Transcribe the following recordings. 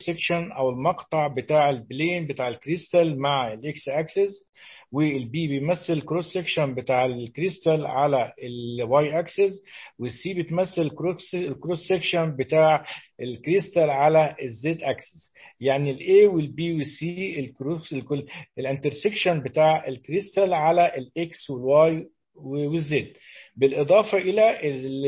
سيكشن او المقطع بتاع البلين بتاع الكريستال مع الاكس اكسس والبي بيمثل كروس سيكشن بتاع الكريستال على الواي اكسس والسي بتمثل الكروس سيكشن بتاع الكريستال على الزد اكسس يعني الاي والبي والسي الكروس الكل الانترسكشن بتاع الكريستال على الاكس والواي والزد بالاضافه الى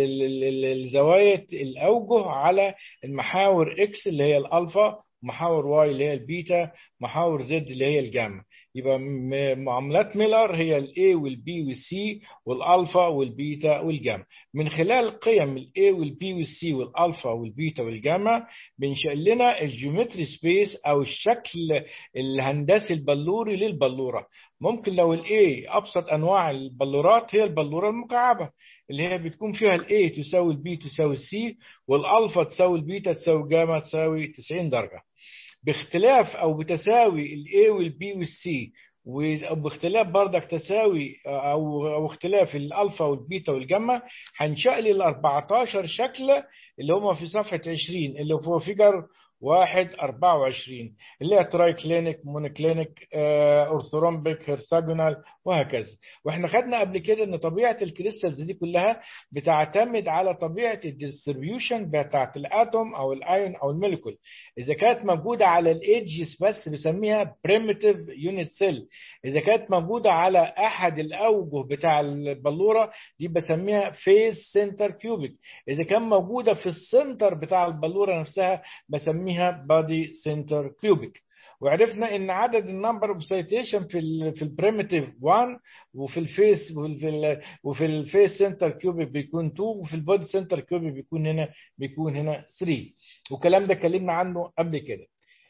الزوايا الاوجه على المحاور اكس اللي هي الالفا محاور واي اللي هي البيتا محاور زد اللي هي الجاما يبقى معاملات ميلر هي الاي والبي والسي والالفا والبيتا والجاما من خلال قيم الاي والبي والسي والالفا والبيتا والجاما بنشأ لنا الجيومتري سبيس او الشكل الهندسي البلوري للبلوره ممكن لو الاي ابسط انواع البلورات هي البلوره المكعبه اللي هي بتكون فيها الاي تساوي البي تساوي السي والالفا تساوي البيتا تساوي جاما تساوي 90 درجه باختلاف او بتساوي الاي والبي والسي وباختلاف بردك تساوي او او اختلاف الالفا والبيتا والجاما هنشأ لي ال 14 شكل اللي هم في صفحه 20 اللي هو فيجر واحد أربعة وعشرين اللي هي تراي كلينيك مونوكلينيك أورثورومبيك هيرثاجونال وهكذا واحنا خدنا قبل كده ان طبيعة الكريستالز دي كلها بتعتمد على طبيعة الديستريبيوشن بتاعت الاتوم او الايون او الموليكول اذا كانت موجودة على الايدجز بس بسميها بريمتيف يونت سيل اذا كانت موجودة على احد الاوجه بتاع البلورة دي بسميها فيس سنتر كيوبيك اذا كان موجودة في السنتر بتاع البلورة نفسها بسميها بنسميها بادي سنتر كيوبيك وعرفنا ان عدد النمبر اوف سيتيشن في ال في البريمتيف 1 وفي الفيس وفي ال وفي الفيس سنتر كيوبيك بيكون 2 وفي البودي سنتر كيوبيك بيكون هنا بيكون هنا 3 والكلام ده اتكلمنا عنه قبل كده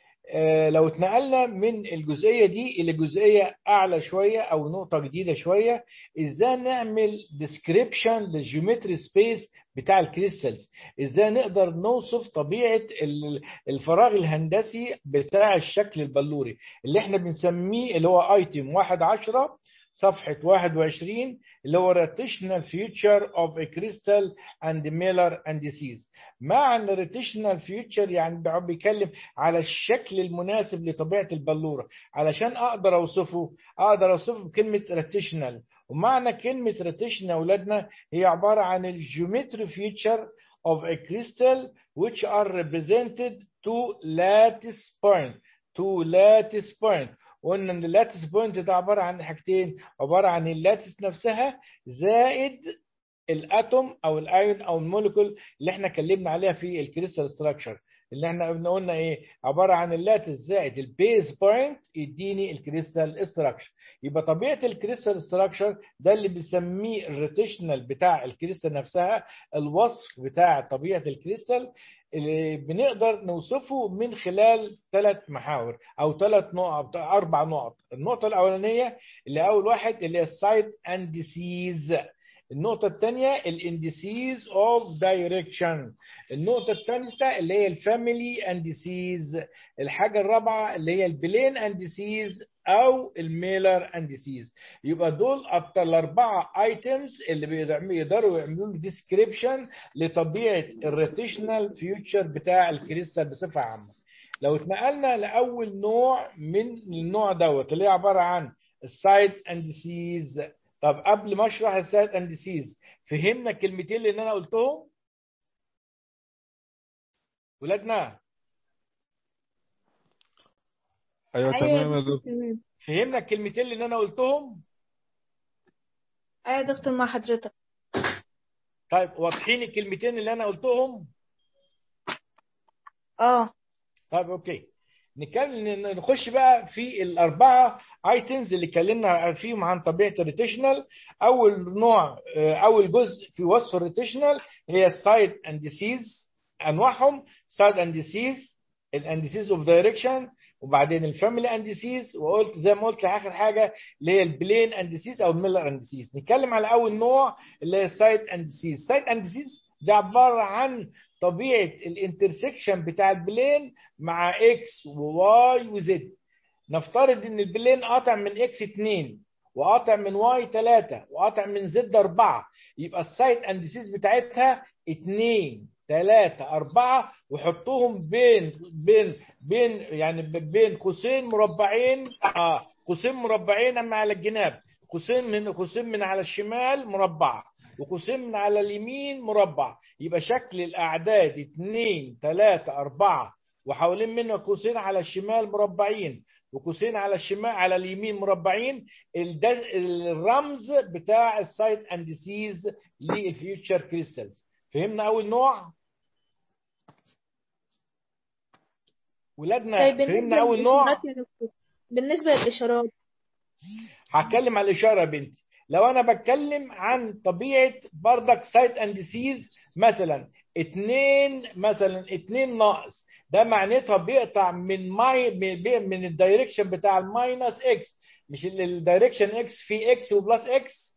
آه لو اتنقلنا من الجزئيه دي الى جزئيه اعلى شويه او نقطه جديده شويه ازاي نعمل ديسكريبشن للجيومتري سبيس بتاع الكريستالز ازاي نقدر نوصف طبيعه الفراغ الهندسي بتاع الشكل البلوري اللي احنا بنسميه اللي هو ايتم 1 10 صفحة 21 اللي هو rotational future of a crystal and Miller indices معنى rotational future يعني بيتكلم على الشكل المناسب لطبيعة البلورة علشان أقدر أوصفه أقدر أوصفه بكلمة rotational ومعنى كلمة rotational يا أولادنا هي عبارة عن الجيومتري future of a crystal which are represented to lattice point to lattice point قلنا ان اللاتس بوينت ده عباره عن حاجتين عباره عن اللاتس نفسها زائد الاتوم او الايون او الموليكول اللي احنا اتكلمنا عليها في الكريستال ستراكشر اللي احنا قلنا ايه عباره عن اللاتس زائد البيز بوينت يديني الكريستال ستراكشر يبقى طبيعه الكريستال ستراكشر ده اللي بنسميه الروتيشنال بتاع الكريستال نفسها الوصف بتاع طبيعه الكريستال اللي بنقدر نوصفه من خلال ثلاث محاور او ثلاث نقط اربع نقط النقطه الاولانيه اللي اول واحد اللي هي السايت اندسيز النقطة الثانية الاندسيز اوف دايركشن النقطة الثالثة اللي هي الفاميلي اندسيز الحاجة الرابعة اللي هي البلين اندسيز او الميلر اندسيز يبقى دول الاربعه ايتمز اللي بيقدروا يعملوا له ديسكريبشن لطبيعه الروتيشنال فيوتشر بتاع الكريستال بصفه عامه لو اتنقلنا لاول نوع من النوع دوت اللي هي عباره عن السايد اندسيز طب قبل ما اشرح السايد اندسيز فهمنا الكلمتين اللي انا قلتهم ولادنا ايوه تمام يا دكتور تمام فهمنا الكلمتين اللي انا قلتهم ايوه يا دكتور مع حضرتك طيب واضحين الكلمتين اللي انا قلتهم اه طيب اوكي نتكلم نخش بقى في الاربعه ايتمز اللي اتكلمنا فيهم عن طبيعه الريتيشنال اول نوع آه، اول جزء في وصف الريتيشنال هي السايد اندسيز انواعهم سايد اندسيز الاندسيز اوف دايركشن وبعدين الفاميلي اندسيز وقلت زي ما قلت اخر حاجه اللي هي البلين اندسيز او الميلر اندسيز نتكلم على اول نوع اللي هي السايد اندسيز سايد اندسيز ده عباره عن طبيعه الانترسكشن بتاع البلين مع اكس وواي وزد نفترض ان البلين قاطع من اكس 2 وقاطع من واي 3 وقاطع من زد 4 يبقى السايد اندسيز بتاعتها 2 ثلاثة أربعة وحطوهم بين بين بين يعني بين قوسين مربعين اه قوسين مربعين أما على الجناب قوسين من قوسين من على الشمال مربع وقوسين من على اليمين مربع يبقى شكل الأعداد اتنين تلاتة أربعة وحوالين منه قوسين على الشمال مربعين وقوسين على الشمال على اليمين مربعين الدز... الرمز بتاع السايت اندسيز للفيوتشر كريستالز فهمنا اول نوع ولادنا طيب بالنسبة فهمنا اول نوع للإشارات يا دكتور بالنسبة للإشارات هتكلم على الاشاره يا بنتي لو انا بتكلم عن طبيعه بردك سايت اندسيز مثلا اتنين مثلا اتنين ناقص ده معناتها بيقطع من ماي من, من الدايركشن بتاع الماينس اكس مش الدايركشن اكس في اكس وبلس اكس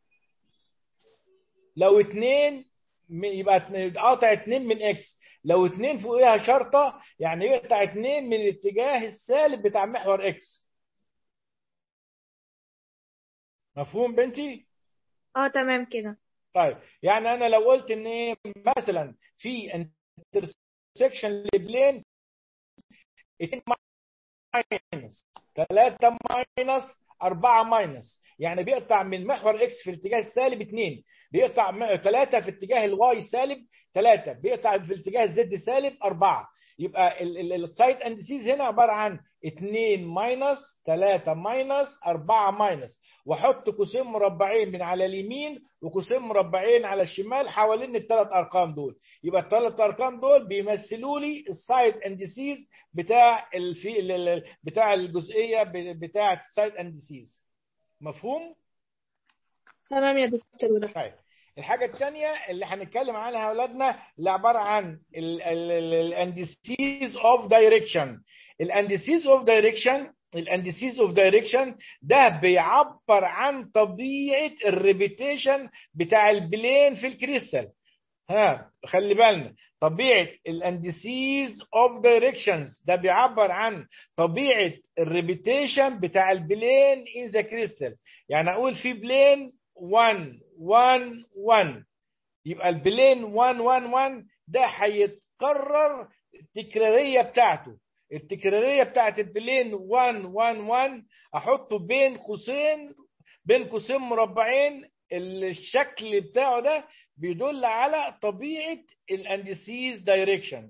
لو اتنين من- يبقى اتنين- قاطع اتنين من اكس لو اتنين فوقيها شرطة يعني يقطع اتنين من الاتجاه السالب بتاع محور اكس مفهوم بنتي؟ اه تمام كده طيب يعني انا لو قلت ان ايه مثلا في انترسكشن لبلين 2 ماينس 3 ماينس 4 ماينس يعني بيقطع من محور اكس في الاتجاه السالب 2 بيقطع 3 في اتجاه الواي سالب 3 بيقطع في الاتجاه الزد سالب 4 يبقى السايد اندسيز هنا عباره عن 2 ماينس 3 ماينس 4 ماينس واحط قوسين مربعين من على اليمين وقوسين مربعين على الشمال حوالين الثلاث ارقام دول يبقى الثلاث ارقام دول بيمثلوا لي السايد اندسيز بتاع الفي ال- ال- بتاع الجزئيه بتاعه السايد اندسيز مفهوم تمام يا دكتور وده طيب الحاجه الثانيه اللي هنتكلم عنها يا اولادنا اللي عباره عن الاندسيز اوف دايركشن الاندسيز اوف دايركشن الاندسيز اوف دايركشن ده بيعبر عن طبيعه الريبيتيشن بتاع البلين في الكريستال ها خلي بالنا طبيعه الاندسيز اوف دايركشنز ده بيعبر عن طبيعه الريبيتيشن بتاع البلين ان ذا كريستال يعني اقول في بلين 1 1 1 يبقى البلين 1 1 1 ده هيتكرر التكراريه بتاعته التكراريه بتاعت البلين 1 1 1 احطه بين قوسين بين قوسين مربعين الشكل بتاعه ده بيدل على طبيعه الاندسيز دايركشن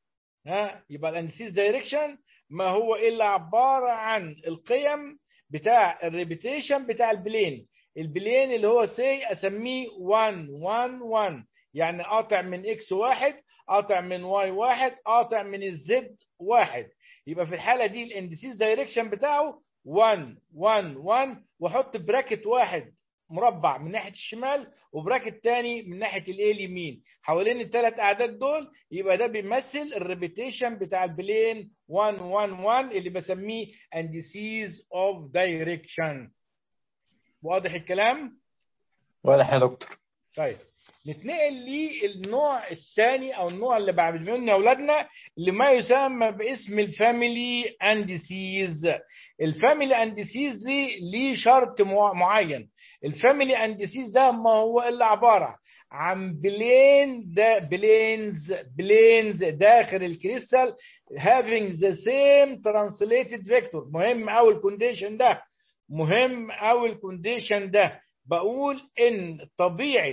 ها يبقى الاندسيز دايركشن ما هو الا عباره عن القيم بتاع الريبيتيشن بتاع البلين البلين اللي هو سي اسميه 1 1 1 يعني قاطع من اكس واحد قاطع من واي واحد قاطع من الزد واحد يبقى في الحاله دي الاندسيز دايركشن بتاعه 1 1 1 واحط براكت واحد مربع من ناحيه الشمال وبراكت تاني من ناحيه الايه اليمين حوالين الثلاث اعداد دول يبقى ده بيمثل الريبيتيشن بتاع البلين 1 1 1 اللي بسميه اندسيز اوف دايركشن واضح الكلام واضح يا دكتور طيب نتنقل للنوع الثاني او النوع اللي بعد منه يا اولادنا اللي ما يسمى باسم الفاميلي اندسيز الفاميلي اندسيز دي ليه شرط مع- معين الفاميلي اندسيز ده ما هو الا عباره عن بلين ده بلينز بلينز داخل الكريستال having the same translated vector مهم قوي الكونديشن ده مهم قوي الكونديشن ده بقول ان طبيعه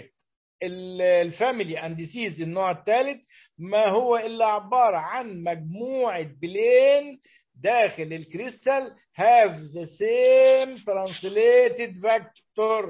الفاميلي اندسيز النوع الثالث ما هو الا عباره عن مجموعه بلين داخل الكريستال have the same translated vector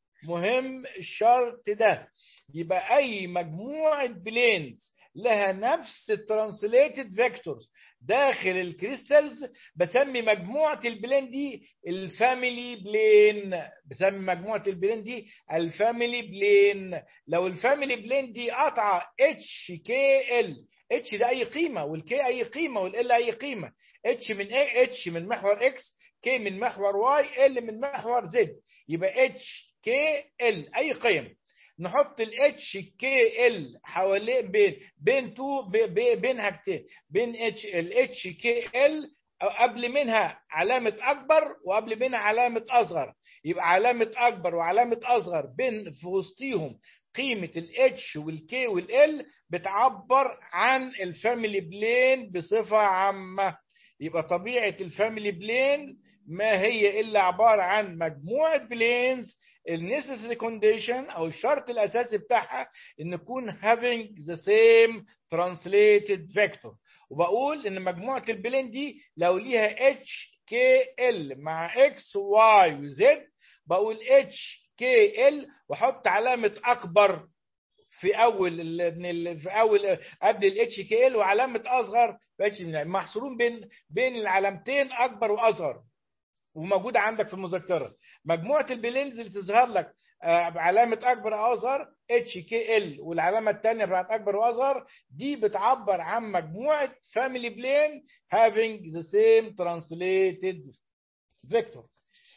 مهم الشرط ده يبقى اي مجموعه بلينز لها نفس الترانسليتد فيكتورز داخل الكريستالز بسمي مجموعه البلين دي الفاميلي بلين بسمي مجموعه البلين دي الفاميلي بلين لو الفاميلي بلين دي قطعه اتش كي ال اتش ده اي قيمه والكي اي قيمه والال اي قيمه اتش من ايه اتش من محور اكس كي من محور واي ال من محور زد يبقى اتش كي ال اي قيم نحط الاتش كي ال حوالين بين بين تو بين حاجتين بين اتش الاتش كي ال قبل منها علامه اكبر وقبل منها علامه اصغر يبقى علامه اكبر وعلامه اصغر بين في وسطيهم قيمه الاتش والكي والال بتعبر عن الفاميلي بلين بصفه عامه يبقى طبيعه الفاميلي بلين ما هي الا عباره عن مجموعه بلينز النيسيسري كونديشن او الشرط الاساسي بتاعها ان يكون having the same translated vector وبقول ان مجموعه البلين دي لو ليها اتش كي ال مع اكس واي وزد بقول اتش كي ال واحط علامه اكبر في اول ال في اول قبل الاتش كي ال وعلامه اصغر محصورون بين بين العلامتين اكبر واصغر وموجوده عندك في المذكره مجموعه البلينز اللي تظهر لك علامه اكبر او اصغر اتش كي ال والعلامه الثانيه بتاعت اكبر واصغر دي بتعبر عن مجموعه فاميلي بلين having the same translated vector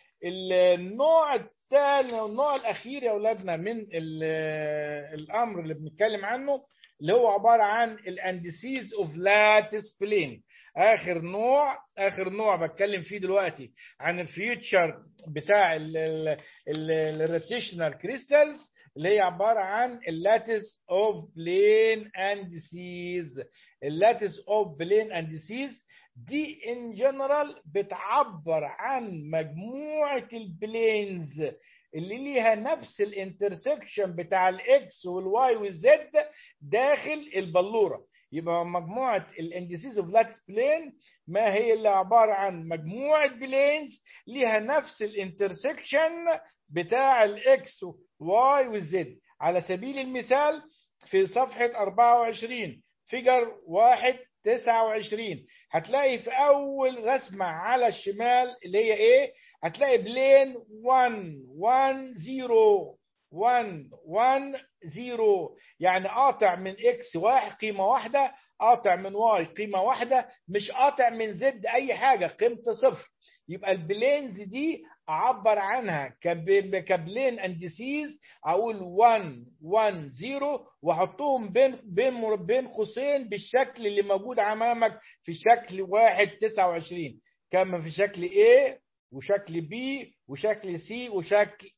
النوع الثاني النوع الاخير يا اولادنا من الامر اللي بنتكلم عنه اللي هو عباره عن الاندسيز اوف لاتس بلين اخر نوع اخر نوع بتكلم فيه دلوقتي عن الفيوتشر بتاع الروتيشنال كريستالز اللي هي عباره عن اللاتس اوف بلين اندسيز اللاتس اوف بلين اندسيز دي ان جنرال بتعبر عن مجموعه البلينز اللي ليها نفس الانترسكشن بتاع الاكس والواي والزد داخل البلوره يبقى مجموعه الاندسيز اوف لاتس بلين ما هي اللي عباره عن مجموعه بلينز ليها نفس الانترسكشن بتاع الاكس واي والزد على سبيل المثال في صفحه 24 فيجر 1 29 هتلاقي في اول رسمه على الشمال اللي هي ايه هتلاقي بلين 1 1 0 1 1 0 يعني قاطع من اكس واحد قيمه واحده قاطع من واي قيمه واحده مش قاطع من زد اي حاجه قيمته صفر يبقى البلينز دي اعبر عنها كبلين اندسيز اقول 1 1 0 واحطهم بين بين بين قوسين بالشكل اللي موجود امامك في شكل 1 29 كما في شكل A وشكل B وشكل C وشكل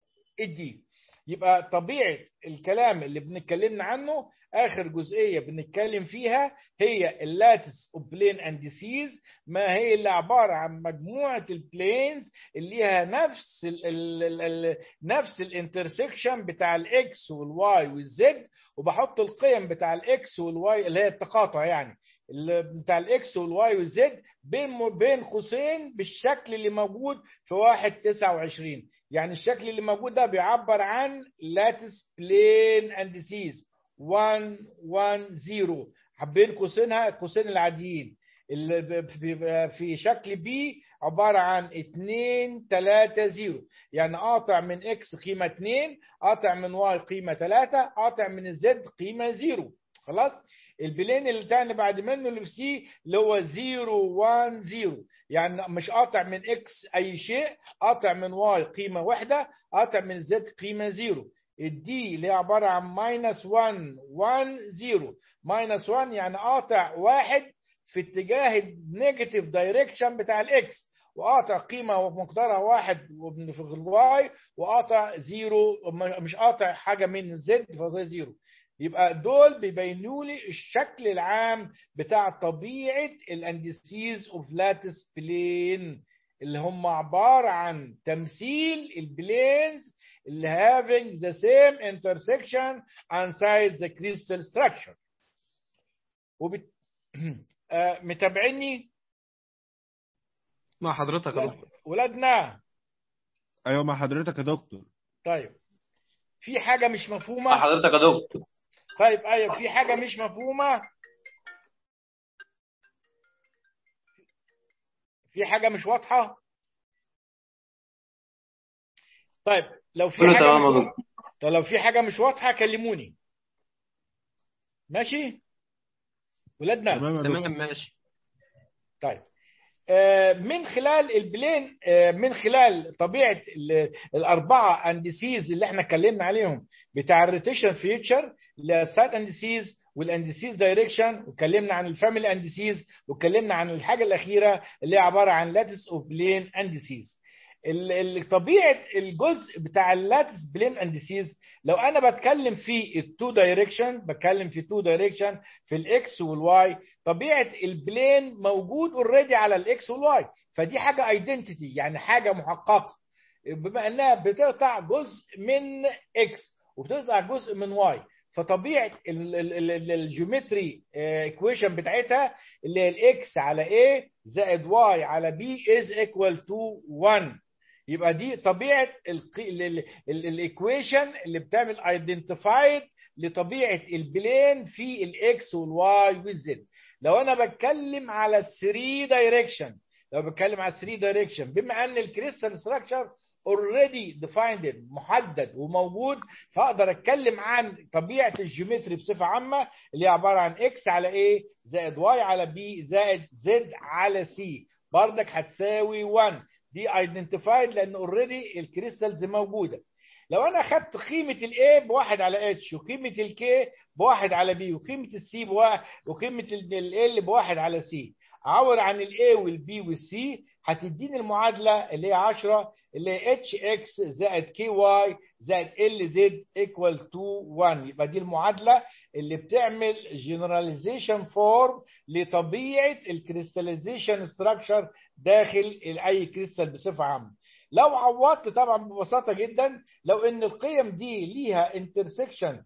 D يبقى طبيعه الكلام اللي بنتكلمنا عنه اخر جزئيه بنتكلم فيها هي اللاتس اوف بلين اندسيز ما هي اللي عباره عن مجموعه البلينز اللي ليها نفس ال ال ال نفس الانترسكشن بتاع الاكس والواي والزد وبحط القيم بتاع الاكس والواي اللي هي التقاطع يعني بتاع الاكس والواي والزد بين بين قوسين بالشكل اللي موجود في 1 29 يعني الشكل اللي موجود ده بيعبر عن لاتس بلين اندسيز 1 1 0 بين قوسينها القوسين العاديين اللي في شكل بي عبارة عن 2 3 0 يعني قاطع من اكس قيمة 2 قاطع من واي قيمة 3 قاطع من الزد قيمة 0 خلاص البلين اللي تاني بعد منه اللي في سي اللي هو 0 1 0 يعني مش قاطع من اكس اي شيء قاطع من واي قيمة واحدة قاطع من زد قيمة 0 الدي اللي هي عبارة عن ماينس 1 1 0 ماينس 1 يعني قاطع واحد في اتجاه النيجاتيف دايركشن بتاع الاكس وقاطع قيمه ومقدارها واحد في الواي وقاطع زيرو مش قاطع حاجه من الزد فده زيرو يبقى دول بيبينوا لي الشكل العام بتاع طبيعه الاندسيز اوف لاتس بلين اللي هم عباره عن تمثيل البلينز اللي having the same intersection inside the crystal structure وبت... آه متابعيني مع حضرتك يا دكتور ولادنا ايوه مع حضرتك يا دكتور طيب في حاجه مش مفهومه مع حضرتك يا دكتور طيب ايوه في حاجه مش مفهومه في حاجه مش واضحه طيب لو في كله حاجه تمام مش يا واضحة دكتور طب لو في حاجه مش واضحه كلموني ماشي ولادنا تمام يا دكتور تمام ماشي طيب آه، من خلال البلين آه، من خلال طبيعه ال- الاربعه اندسيز اللي احنا اتكلمنا عليهم بتاع الروتيشن فيوتشر السايت اندسيز والاندسيز دايركشن واتكلمنا عن الفاميلي اندسيز واتكلمنا عن الحاجه الاخيره اللي هي عباره عن لاتس اوف بلين اندسيز ال- ال- طبيعه الجزء بتاع اللاتس بلين اندسيز لو انا بتكلم في التو دايركشن بتكلم في تو دايركشن في الاكس والواي طبيعه البلين موجود اوريدي على الاكس والواي فدي حاجه ايدنتيتي يعني حاجه محققه بما انها بتقطع جزء من اكس وبتقطع جزء من واي فطبيعه الجيومتري ايكويشن بتاعتها اللي هي الاكس على A زائد واي على B is equal to 1 يبقى دي طبيعه الايكويشن اللي بتعمل ايدنتيفايد لطبيعه البلين في الاكس والواي والزد لو انا بتكلم على 3 دايركشن لو بتكلم على 3 دايركشن بما ان الكريستال ستراكشر اوريدي ديفايند محدد وموجود فاقدر اتكلم عن طبيعه الجيومتري بصفه عامه اللي هي عباره عن اكس على A زائد واي على B زائد زد على C بردك هتساوي 1 دي ايدنتيفايد لان اوريدي الكريستالز موجوده لو انا اخدت قيمه الاي بواحد على اتش وقيمه الكي بواحد على بي وقيمه السي بواحد وقيمه ال بواحد على سي عوض عن الاي والبي والسي هتديني المعادله اللي هي 10 اللي هي اتش اكس زائد كي واي زائد ال زد ايكوال تو 1 يبقى دي المعادله اللي بتعمل جنراليزيشن فورم لطبيعه الكريستاليزيشن ستراكشر داخل اي كريستال بصفه عامه لو عوضت طبعا ببساطه جدا لو ان القيم دي ليها انترسكشن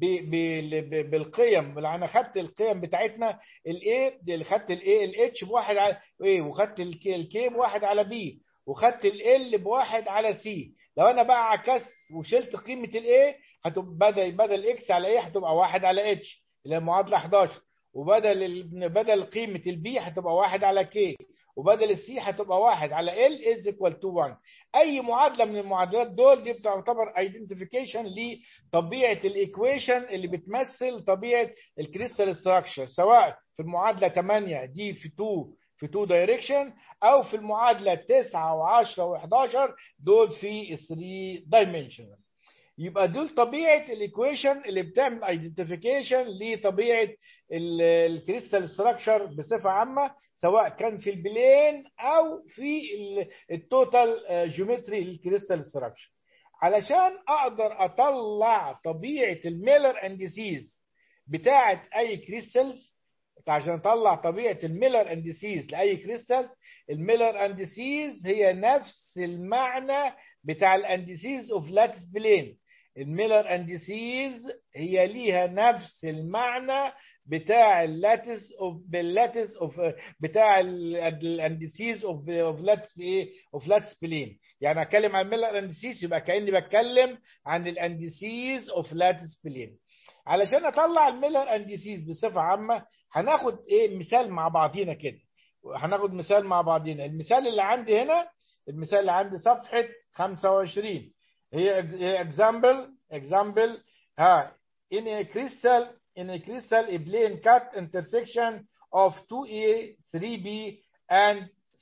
بالقيم انا خدت القيم بتاعتنا الاي اللي خدت الاي الاتش بواحد على ايه وخدت الكي بواحد على بي وخدت ال بواحد على سي لو انا بقى عكست وشلت قيمه الاي هتبقى بدل بدل اكس على ايه هتبقى واحد على اتش اللي هي المعادله 11 وبدل بدل قيمه البي هتبقى واحد على كي وبدل السي هتبقى واحد على ال از ايكوال تو 1 اي معادله من المعادلات دول دي بتعتبر ايدنتيفيكيشن لطبيعه الايكويشن اللي بتمثل طبيعه الكريستال ستراكشر سواء في المعادله 8 دي في 2 في 2 دايركشن او في المعادله 9 و10 و11 دول في 3 دايمنشنال يبقى دول طبيعه الايكويشن اللي بتعمل ايدنتيفيكيشن لطبيعه الكريستال ستراكشر بصفه عامه سواء كان في البلين او في التوتال جيومتري للكريستال ستراكشر علشان اقدر اطلع طبيعه الميلر انديسيز بتاعه اي كريستالز عشان اطلع طبيعه الميلر انديسيز لاي كريستالز الميلر انديسيز هي نفس المعنى بتاع الانديسيز اوف لاتس بلين الميلر انديسيز هي ليها نفس المعنى بتاع اللاتس اوف باللاتس اوف بتاع الانديسيز اوف اوف لاتس ايه اوف لاتس بلين يعني اتكلم عن ميلر انديسيز يبقى كاني بتكلم عن الانديسيز اوف لاتس بلين علشان اطلع الميلر انديسيز بصفه عامه هناخد ايه مثال مع بعضينا كده هناخد مثال مع بعضينا المثال اللي عندي هنا المثال اللي عندي صفحه 25 هي example example ها in a crystal in a crystal a plane cut intersection of 2A 3B and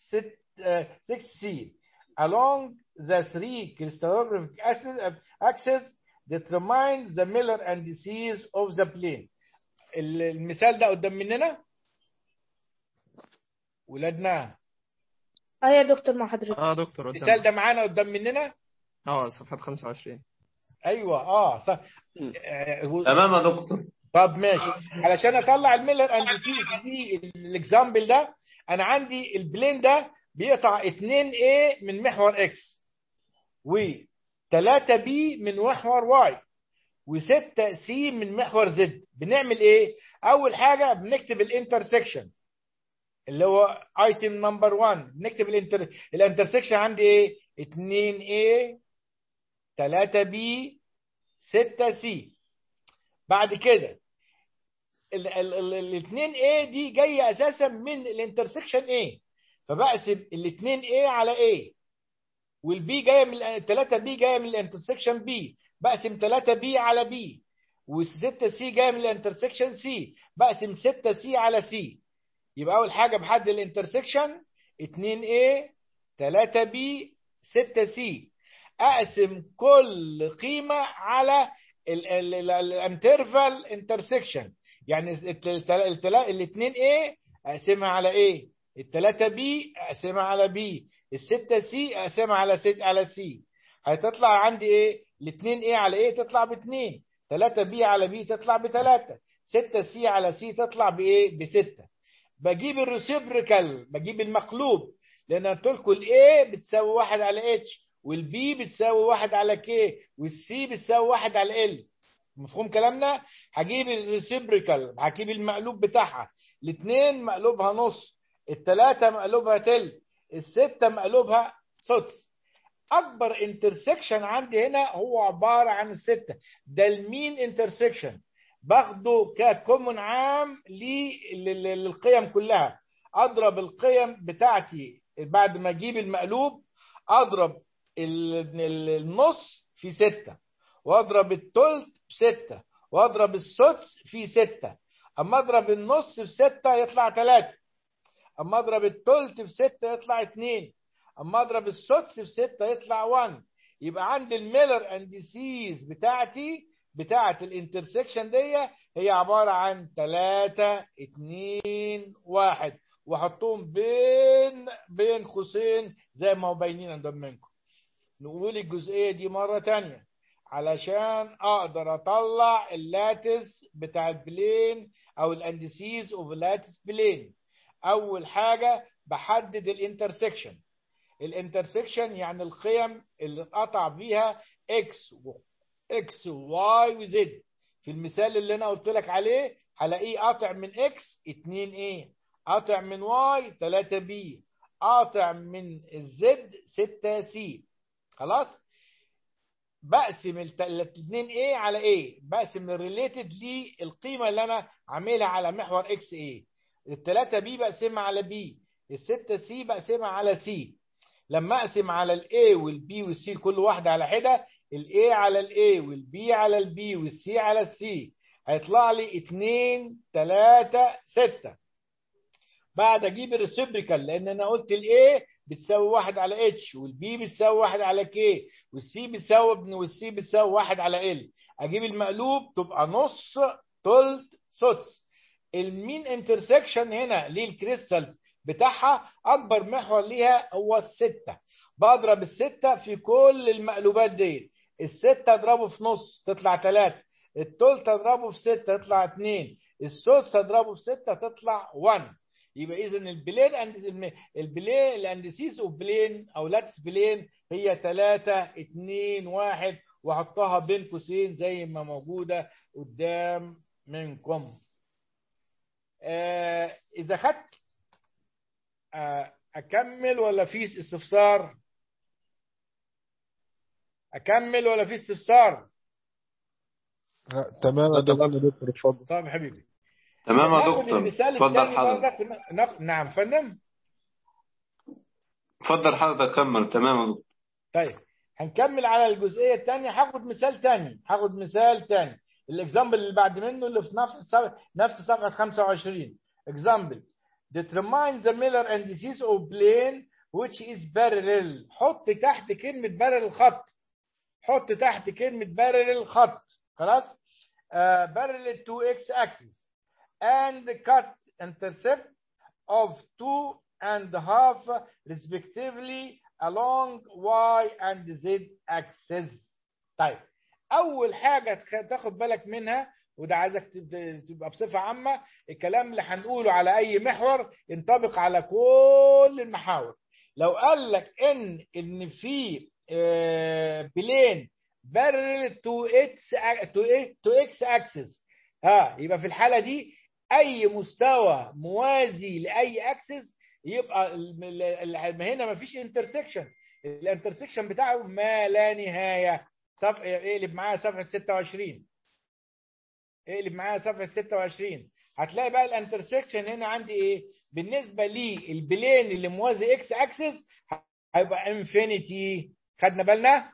6C along the three crystallographic axes determine the Miller indices of the plane المثال ده قدام مننا ولادنا اه يا دكتور مع حضرتك اه دكتور المثال قدام ده معانا قدام مننا اه صفحة 25 ايوه اه صح آه، هو- تمام يا دكتور طب ماشي علشان اطلع الميلر انديسيز دي الاكزامبل ده انا عندي البلين ده بيقطع 2 A من محور اكس و3 B من محور واي و6 C من محور زد بنعمل ايه اول حاجه بنكتب الانترسكشن اللي هو ايتم نمبر 1 بنكتب الانتر الانترسكشن عندي ايه 2 A 3 B 6 C بعد كده الاثنين A دي جايه اساسا من الانترسكشن A فبقسم الاثنين A على A والبي جايه من الثلاثه بي جايه من الانترسكشن B بقسم 3 B على B والستة سي جايه من الانترسكشن سي بقسم 6 سي على سي يبقى اول حاجه بحدد الانترسكشن 2 A 3 B 6 سي اقسم كل قيمه على الانترفال انترسكشن يعني الاثنين A اقسمها على A الثلاثة B اقسمها على B الستة سي اقسمها على ست على سي هتطلع عندي ايه الاتنين ايه على ايه تطلع باتنين تلاتة بي على بي تطلع بتلاتة ستة سي على سي تطلع بايه بستة بجيب الريسيبريكال بجيب المقلوب لان قلت لكم الاي بتساوي واحد على اتش والبي بتساوي واحد على كي والسي بتساوي واحد على ال مفهوم كلامنا هجيب الريسيبريكال هجيب المقلوب بتاعها الاثنين مقلوبها نص الثلاثة مقلوبها تل الستة مقلوبها سدس اكبر انترسكشن عندي هنا هو عبارة عن الستة ده المين انترسكشن باخده ككومن عام للقيم كلها اضرب القيم بتاعتي بعد ما اجيب المقلوب اضرب النص في ستة واضرب التلت بستة واضرب السدس في ستة اما اضرب النص في ستة يطلع ثلاثة اما اضرب التلت في ستة يطلع اتنين اما اضرب السدس في ستة يطلع 1 يبقى عندي الميلر انديسيز بتاعتي بتاعت الانترسكشن دي هي عبارة عن 3 2 1 واحطهم بين بين قوسين زي ما هو باينين عندهم منكم نقول الجزئية دي مرة تانية علشان اقدر اطلع اللاتس بتاع البلين او الاندسيز اوف اللاتس بلين اول حاجة بحدد الانترسكشن الانترسكشن يعني القيم اللي اتقطع بيها اكس و اكس وواي وزد في المثال اللي انا قلت لك عليه هلاقيه قاطع من اكس 2 ايه قاطع من واي 3 بي قاطع من الزد 6 سي خلاص بقسم الاثنين ايه على ايه بقسم الريليتد للقيمه اللي انا عاملها على محور اكس ايه الثلاثه بي بقسمها على بي الستة سي بقسمها على سي لما اقسم على الاي والبي والسي كل واحده على حده الاي على الاي والبي على البي والسي على السي هيطلع لي 2 3 6 بعد اجيب الريسيبريكال لان انا قلت الاي بتساوي 1 على اتش والبي بتساوي 1 على كي والسي بتساوي والسي بتساوي 1 على ال اجيب المقلوب تبقى نص تلت سدس المين انترسكشن هنا للكريستالز بتاعها اكبر محور ليها هو الستة بضرب الستة في كل المقلوبات دي الستة اضربه في نص تطلع ثلاثة التلت اضربه في ستة تطلع اتنين السدس اضربه في ستة تطلع 1 يبقى اذا البلين اند البلين الاندسيس اوف بلين او لاتس بلين هي 3 2 1 واحطها بين قوسين زي ما موجوده قدام منكم آه اذا خدت آه اكمل ولا في استفسار اكمل ولا في استفسار لا تمام يا دكتور اتفضل طيب حبيبي تمام يا ناخد دكتور المثال اتفضل الثاني حضرتك برضك ناخد- نعم فندم اتفضل حضرتك كمل تمام يا دكتور طيب هنكمل على الجزئيه الثانيه هاخد مثال ثاني هاخد مثال ثاني الاكزامبل اللي بعد منه اللي في نفس الصف- نفس صفحه 25 example determine the Miller indices of plane which is parallel حط تحت كلمه parallel خط حط تحت كلمه parallel خط خلاص uh, parallel to x axis and cut intercept of two and a half respectively along y and z axis طيب اول حاجه تخ- تاخد بالك منها وده عايزك تب- تبقى بصفه عامه الكلام اللي هنقوله على اي محور ينطبق على كل المحاور لو قال لك ان ان في آه، بلين بارل تو اكس تو اكس اكسس ها يبقى في الحاله دي اي مستوى موازي لاي اكسس يبقى ال- ال- ال- هنا مفيش انترسكشن الانترسكشن بتاعه ما لا نهايه صف... اقلب معايا صفحه 26 اقلب معايا صفحه 26 هتلاقي بقى الانترسكشن هنا عندي ايه بالنسبه لي البلين اللي موازي اكس اكسس هيبقى انفينيتي خدنا بالنا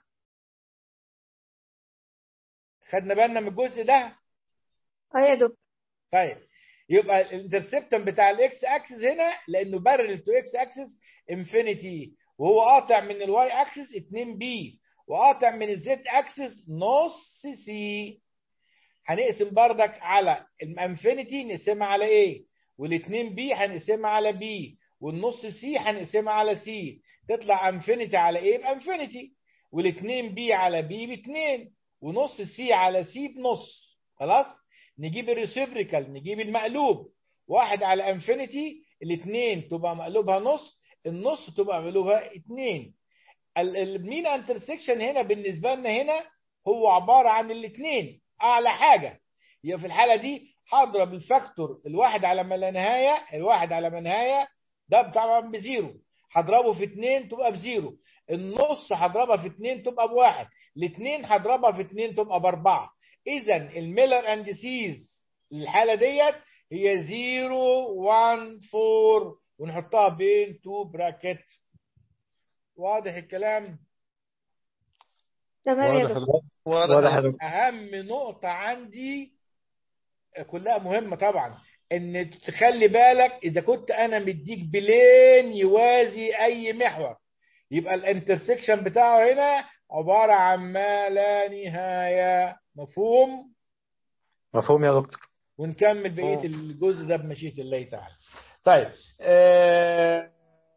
خدنا بالنا من الجزء ده اه يا دكتور طيب يبقى الانترسبتم بتاع الاكس اكسس هنا لانه بارل تو اكس اكسس انفينيتي وهو قاطع من الواي اكسس 2 بي وقاطع من الزد اكسس نص سي هنقسم بردك على الانفينيتي نقسمها على ايه والاثنين بي هنقسمها على بي والنص سي هنقسمها على سي تطلع انفينيتي على ايه بانفينيتي والاثنين بي على بي باتنين ونص سي على سي بنص خلاص نجيب الريسيبريكال نجيب المقلوب واحد على انفينيتي الاثنين تبقى مقلوبها نص النص تبقى مقلوبها اتنين المين انترسكشن هنا بالنسبه لنا هنا هو عباره عن الاثنين اعلى حاجه يبقى في الحاله دي هضرب الفاكتور الواحد على ما لا نهايه الواحد على ما نهايه ده طبعا بزيرو هضربه في اتنين تبقى بزيرو النص هضربها في اتنين تبقى بواحد الاثنين هضربها في اتنين تبقى باربعه اذا الميلر اندسيز الحاله ديت هي 0 1 4 ونحطها بين تو براكت واضح الكلام تمام يا واضح دكتور واضح يا دكتور اهم نقطة عندي كلها مهمة طبعا ان تخلي بالك اذا كنت انا مديك بلين يوازي اي محور يبقى الانترسكشن بتاعه هنا عبارة عن ما لا نهاية مفهوم مفهوم يا دكتور ونكمل بقية الجزء ده بمشيئة الله تعالى طيب آه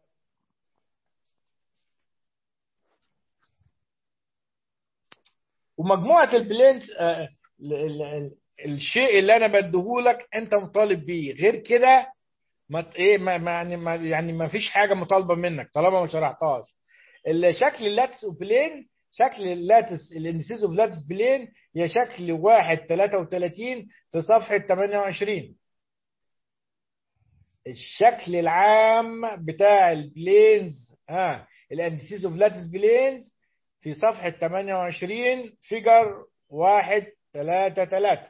ومجموعة البلينز آه ال- ال- ال- الشيء اللي انا بديهولك انت مطالب بيه غير كده ما ت- ايه ما ما- يعني ما يعني ما فيش حاجه مطالبه منك طالما ما شرحتهاش الشكل اللاتس بلين شكل اللاتس الاندسيس اوف لاتس بلين هي شكل 1 33 في صفحه 28 الشكل العام بتاع البلينز ها الاندسيس اوف لاتس بلينز في صفحه 28 فيجر 1 3 3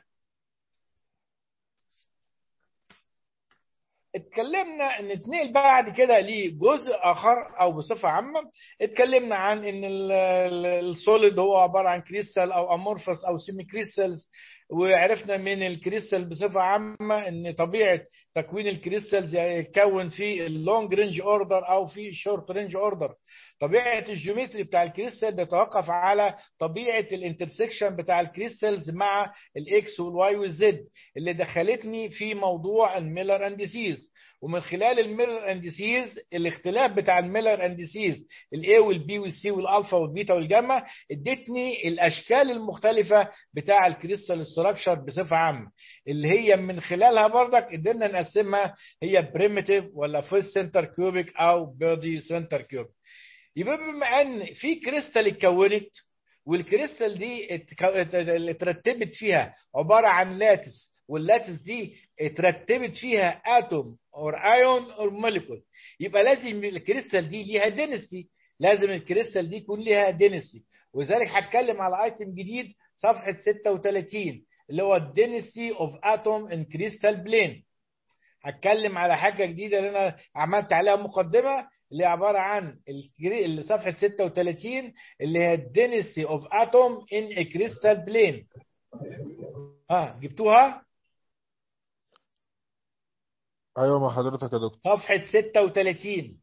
اتكلمنا ان اتنقل بعد كده لجزء اخر او بصفه عامه اتكلمنا عن ان السوليد هو عباره عن كريستال او امورفس او سيمي كريستالز وعرفنا من الكريستال بصفه عامه ان طبيعه تكوين الكريستالز يتكون في اللونج رينج اوردر او في الشورت رينج اوردر طبيعه الجيومتري بتاع الكريستال بيتوقف على طبيعه الانترسكشن بتاع الكريستالز مع الاكس والواي والزد اللي دخلتني في موضوع الميلر اندسيز ومن خلال الميلر اندسيز الاختلاف بتاع الميلر اندسيز الاي والبي والسي والالفا والبيتا والجاما ادتني الاشكال المختلفه بتاع الكريستال ستراكشر بصفه عامه اللي هي من خلالها برضك قدرنا نقسمها هي بريميتيف ولا فيرست سنتر كيوبيك او بودي سنتر كيوبيك يبقى بما ان في كريستال اتكونت والكريستال دي اتك- اللي اترتبت فيها عباره عن لاتس واللاتس دي اترتبت فيها اتوم اور ايون اور موليكول يبقى لازم الكريستال دي ليها دينستي لازم الكريستال دي يكون ليها دينستي ولذلك هتكلم على ايتم جديد صفحه 36 اللي هو الدينستي اوف اتوم ان كريستال بلين هتكلم على حاجه جديده اللي انا عملت عليها مقدمه اللي عباره عن الكري- اللي صفحه 36 اللي هي الدينستي اوف اتوم ان كريستال بلين ها جبتوها ايوه مع حضرتك يا دكتور صفحة 36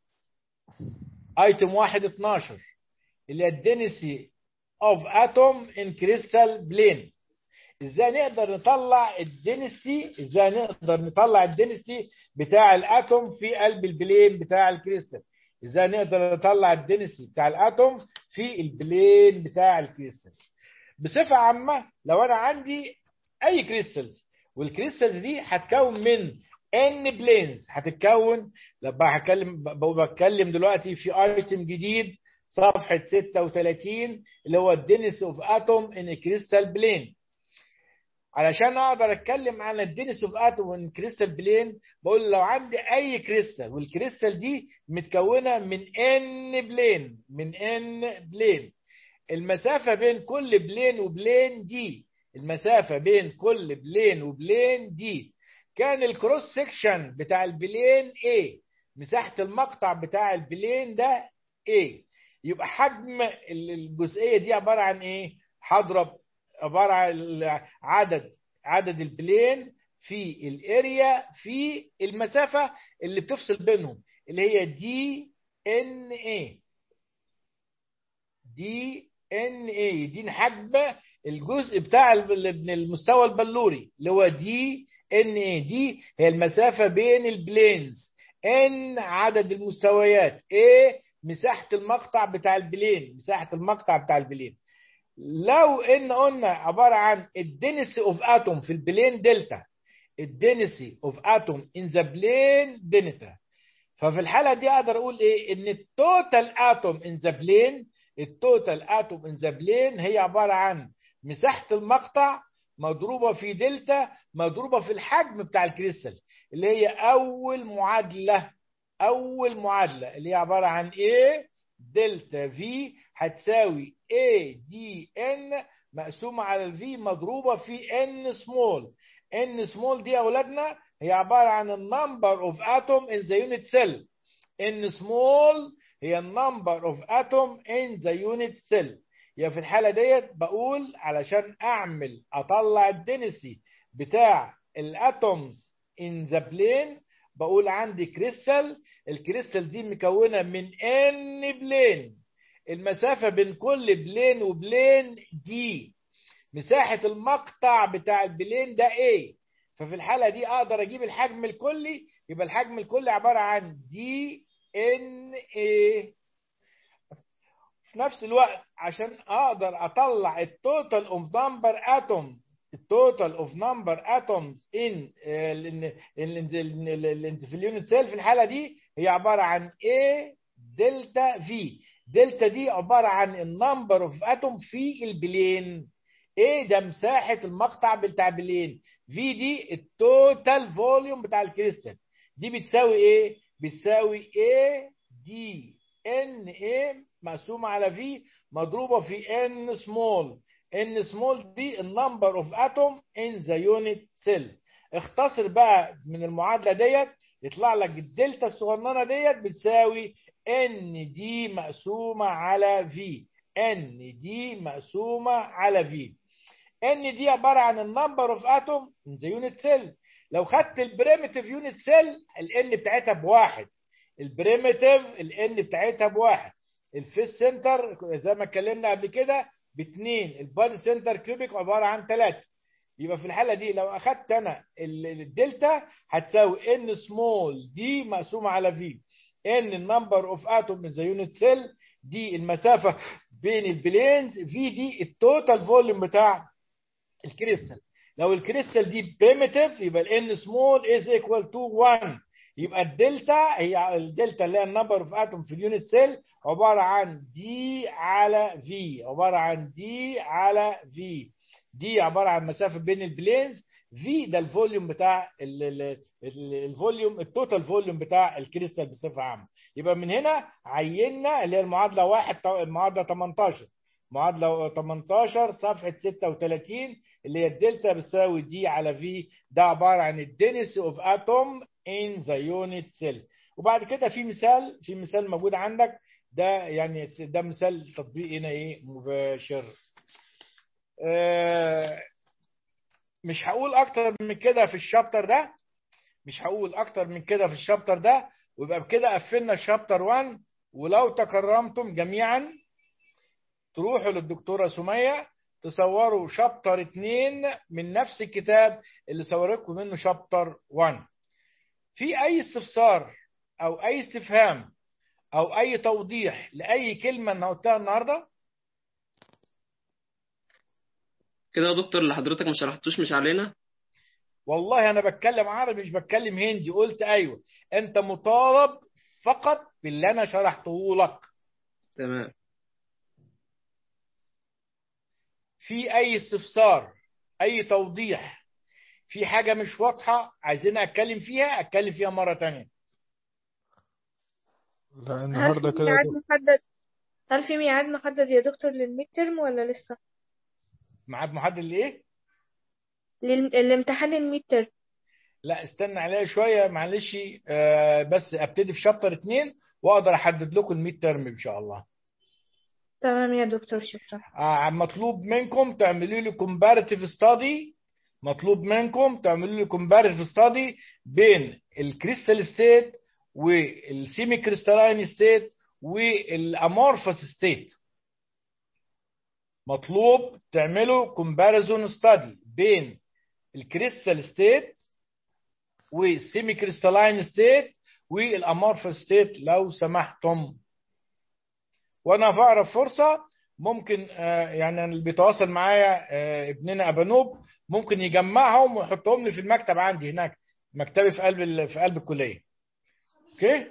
ايتم 1 12 اللي هي الدنسي اوف اتوم ان كريستال بلين ازاي نقدر نطلع الدنسي ازاي نقدر نطلع الدنسي بتاع الاتوم في قلب البلين بتاع الكريستال ازاي نقدر نطلع الدنسي بتاع الاتوم في البلين بتاع الكريستال بصفة عامة لو انا عندي اي كريستالز والكريستالز دي هتكون من ان بلينز هتتكون لما هتكلم ب- بتكلم دلوقتي في ايتم جديد صفحه 36 اللي هو الدينس اوف اتوم ان كريستال بلين علشان اقدر اتكلم عن الدينس اوف اتوم ان كريستال بلين بقول لو عندي اي كريستال والكريستال دي متكونه من ان بلين من ان بلين المسافه بين كل بلين وبلين دي المسافه بين كل بلين وبلين دي كان الكروس سكشن بتاع البلين A مساحة المقطع بتاع البلين ده A يبقى حجم ال- الجزئية دي عبارة عن ايه؟ هضرب عبارة عن عدد عدد البلين في الاريا في المسافة اللي بتفصل بينهم اللي هي دي ان ايه دي ان ايه دي حجم الجزء بتاع ال- المستوى البلوري اللي هو دي ان ايه دي هي المسافة بين البلينز ان عدد المستويات A مساحة المقطع بتاع البلين مساحة المقطع بتاع البلين لو ان قلنا عبارة عن الدنسي اوف اتوم في البلين دلتا الدنسي اوف اتوم ان ذا بلين دلتا ففي الحالة دي اقدر اقول ايه ان التوتال اتوم ان ذا بلين التوتال اتوم ان ذا بلين هي عبارة عن مساحة المقطع مضروبة في دلتا مضروبة في الحجم بتاع الكريستال اللي هي أول معادلة أول معادلة اللي هي عبارة عن A دلتا في هتساوي A دي N مقسومة على الفي مضروبة في N سمول N سمول دي يا أولادنا هي عبارة عن النمبر اوف اتوم in the unit cell N سمول هي النمبر اوف اتوم in the unit cell يبقى في الحالة ديت بقول علشان أعمل أطلع الدنسي بتاع الاتومز in the plane بقول عندي كريستال الكريستال دي مكونة من ان بلين المسافة بين كل بلين وبلين دي مساحة المقطع بتاع البلين ده A ففي الحالة دي أقدر أجيب الحجم الكلي يبقى الحجم الكلي عبارة عن دي ان A في نفس الوقت عشان أقدر أطلع التوتال اوف نمبر اتوم التوتال اوف نمبر اتومز ان في اليونت سيل في الحاله دي هي عباره عن A دلتا في دلتا دي عباره عن النمبر اوف اتوم في البلين A ده مساحه المقطع بتاع البلين في دي التوتال فوليوم بتاع الكريستال دي بتساوي ايه بتساوي A دي ان A مقسومه على في مضروبه في ان سمول ان سمول دي النمبر اوف اتوم ان ذا يونت سيل اختصر بقى من المعادله ديت يطلع لك الدلتا الصغننه ديت بتساوي ان دي مقسومه على في ان دي مقسومه على في ان دي عباره عن النمبر اوف اتوم ان ذا يونت سيل لو خدت البريمتيف يونت سيل الان بتاعتها بواحد البريمتيف الان بتاعتها بواحد الفيس سنتر زي ما اتكلمنا قبل كده باثنين البادي سنتر كيوبيك عباره عن ثلاثه يبقى في الحاله دي لو اخدت انا الدلتا هتساوي ان سمول دي مقسومه على في ان النمبر اوف اتوم ذا يونت سيل دي المسافه بين البلينز في دي التوتال فوليوم بتاع الكريستال لو الكريستال دي بريمتيف يبقى الان سمول از ايكوال تو 1 يبقى الدلتا هي الدلتا اللي هي النمبر اوف اتوم في اليونت سيل عباره عن دي على في عباره عن دي على في دي عباره عن مسافه بين البلينز في ده الفوليوم بتاع الفوليوم التوتال فوليوم بتاع الكريستال بصفه عامه يبقى من هنا عينا اللي هي المعادله 1 المعادله 18 معادله 18 صفحه 36 اللي هي الدلتا بتساوي دي على في ده عباره عن الدنس اوف اتوم in the unit cell وبعد كده في مثال في مثال موجود عندك ده يعني ده مثال تطبيق هنا ايه مباشر آه مش هقول اكتر من كده في الشابتر ده مش هقول اكتر من كده في الشابتر ده ويبقى بكده قفلنا الشابتر 1 ولو تكرمتم جميعا تروحوا للدكتوره سميه تصوروا شابتر 2 من نفس الكتاب اللي صورتكم منه شابتر 1 في اي استفسار او اي استفهام او اي توضيح لاي كلمه انا قلتها النهارده كده يا دكتور اللي حضرتك ما شرحتوش مش علينا والله انا بتكلم عربي مش بتكلم هندي قلت ايوه انت مطالب فقط باللي انا شرحته لك تمام في اي استفسار اي توضيح في حاجه مش واضحه عايزين اتكلم فيها اتكلم فيها مره تانية لا هل النهارده في كده ميعاد محدد هل في ميعاد محدد يا دكتور للميد ترم ولا لسه ميعاد محدد لايه لل- الامتحان الميد ترم لا استنى عليا شويه معلش آه بس ابتدي في شابتر 2 واقدر احدد لكم الميد ترم ان شاء الله تمام يا دكتور شكرا آه مطلوب منكم تعملوا لي كومباريتيف ستادي مطلوب منكم تعملوا لي كومباريتيف ستادي بين الكريستال ستيت والسيمي كريستالاين ستيت والامورفس ستيت مطلوب تعملوا كومباريزون ستادي بين الكريستال ستيت والسيمي كريستالاين ستيت والامورفس ستيت لو سمحتم وانا في اقرب فرصه ممكن آه، يعني اللي بيتواصل معايا آه، ابننا ابانوب ممكن يجمعهم ويحطهم لي في المكتب عندي هناك مكتبي في قلب ال- في قلب الكليه اوكي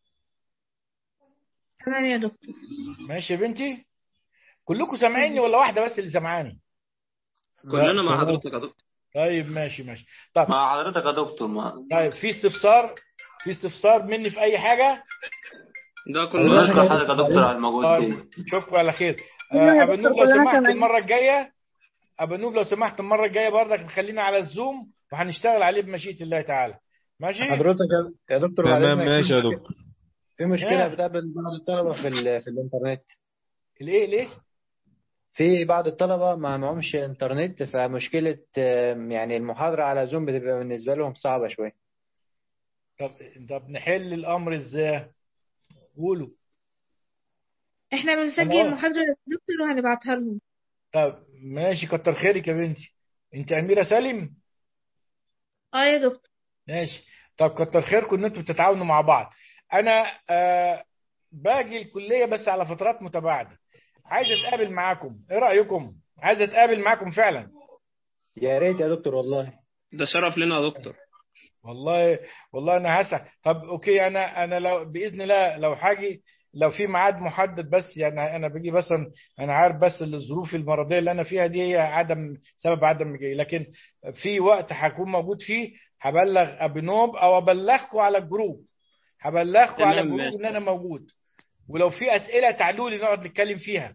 تمام يا دكتور ماشي يا بنتي كلكم سامعيني ولا واحده بس اللي سامعاني كلنا مع تمام. حضرتك يا دكتور طيب ماشي ماشي طب مع حضرتك يا دكتور ما طيب في استفسار في استفسار مني في اي حاجه ده كلنا بنشكر حضرتك يا دكتور على المجهود طيب دي اشوفكم على خير كلنا يا آه، ابو دكتور، نوب لو كلنا سمحت سامعين. المره الجايه ابو نوب لو سمحت المره الجايه برضك تخلينا على الزوم وهنشتغل عليه بمشيئه الله تعالى ماشي حضرتك يا- يا دكتور بعد تمام إذنك ماشي يا في- دكتور في مشكلة آه. بتقابل بعض الطلبة في ال- في الإنترنت الايه ليه في بعض الطلبة ما معهمش إنترنت فمشكلة آم، يعني المحاضرة على زوم بتبقى بالنسبة لهم صعبة شوية طب طب نحل الامر ازاي قولوا احنا بنسجل خلاص. المحاضرة يا دكتور وهنبعتها لهم طب ماشي كتر خيرك يا بنتي انت اميره سالم اه يا دكتور ماشي طب كتر خيركم ان انتوا بتتعاونوا مع بعض انا آه باجي الكليه بس على فترات متباعده عايز اتقابل معاكم ايه رايكم عايز اتقابل معاكم فعلا يا ريت يا دكتور والله ده شرف لنا يا دكتور والله والله انا هسعى طب اوكي انا انا لو باذن الله لو حاجي لو في ميعاد محدد بس يعني انا باجي بس انا عارف بس الظروف المرضيه اللي انا فيها دي هي عدم سبب عدم مجيء لكن في وقت هكون موجود فيه هبلغ ابنوب او ابلغكم على الجروب هبلغكم تمام، على الجروب ماشي. ان انا موجود ولو في اسئله تعالوا لي نقعد نتكلم فيها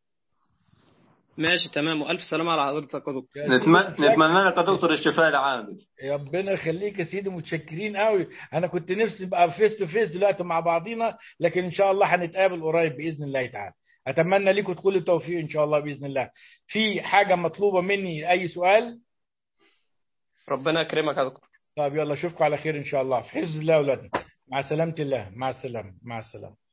ماشي تمام والف سلامه على حضرتك يا دكتور نتمنى نتمنى لك يا دكتور الشفاء العاجل يا ربنا يخليك يا سيدي متشكرين قوي انا كنت نفسي نبقى فيس تو فيس دلوقتي مع بعضينا لكن ان شاء الله هنتقابل قريب باذن الله تعالى اتمنى لكم كل التوفيق ان شاء الله باذن الله في حاجه مطلوبه مني اي سؤال ربنا يكرمك يا دكتور طب يلا اشوفكم على خير ان شاء الله في حفظ الله يا اولادنا مع سلامه الله مع السلامه مع السلامه